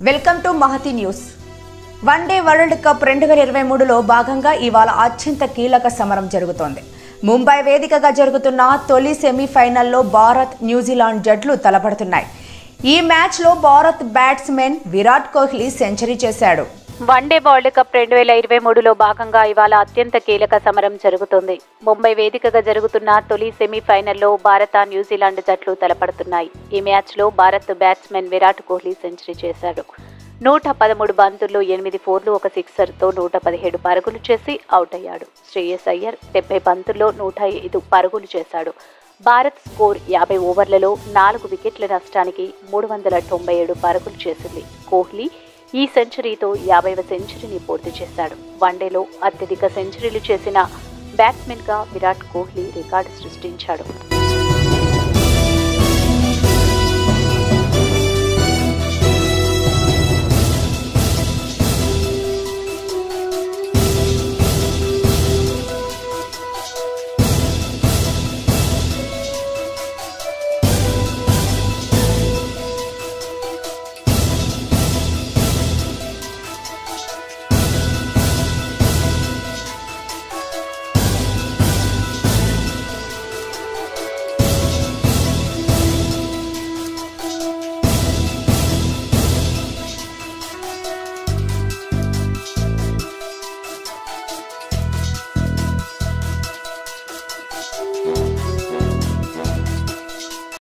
welcome to Mahathi news one day world cup రెండు వేల ఇరవై మూడులో భాగంగా ఇవాళ అత్యంత కీలక సమరం జరుగుతోంది ముంబై వేదికగా జరుగుతున్న తొలి సెమీఫైనల్లో భారత్ న్యూజిలాండ్ జట్లు తలపడుతున్నాయి ఈ మ్యాచ్లో భారత్ బ్యాట్స్మెన్ విరాట్ కోహ్లీ సెంచరీ చేశాడు వన్డే వరల్డ్ కప్ రెండు వేల ఇరవై మూడులో భాగంగా ఇవాళ అత్యంత కీలక సమరం జరుగుతోంది ముంబై వేదికగా జరుగుతున్న తొలి సెమీఫైనల్లో భారత న్యూజిలాండ్ జట్లు తలపడుతున్నాయి ఈ మ్యాచ్లో భారత్ బ్యాట్స్మెన్ విరాట్ కోహ్లీ సెంచరీ చేశాడు నూట పదమూడు బంతుల్లో ఎనిమిది ఫోర్లు ఒక సిక్సర్తో నూట పదిహేడు పరుగులు చేసి అవుట్ అయ్యాడు శ్రేయస్ అయ్యర్ డెబ్బై బంతుల్లో నూట ఐదు పరుగులు చేశాడు భారత్ స్కోర్ యాభై ఓవర్లలో నాలుగు వికెట్ల నష్టానికి మూడు వందల తొంభై ఏడు పరుగులు చేసింది కోహ్లీ ఈ సెంచరీతో యాభైవ సెంచరీని పూర్తి చేశాడు వన్డేలో అత్యధిక సెంచరీలు చేసిన బ్యాట్స్మెన్గా విరాట్ కోహ్లీ రికార్డు సృష్టించాడు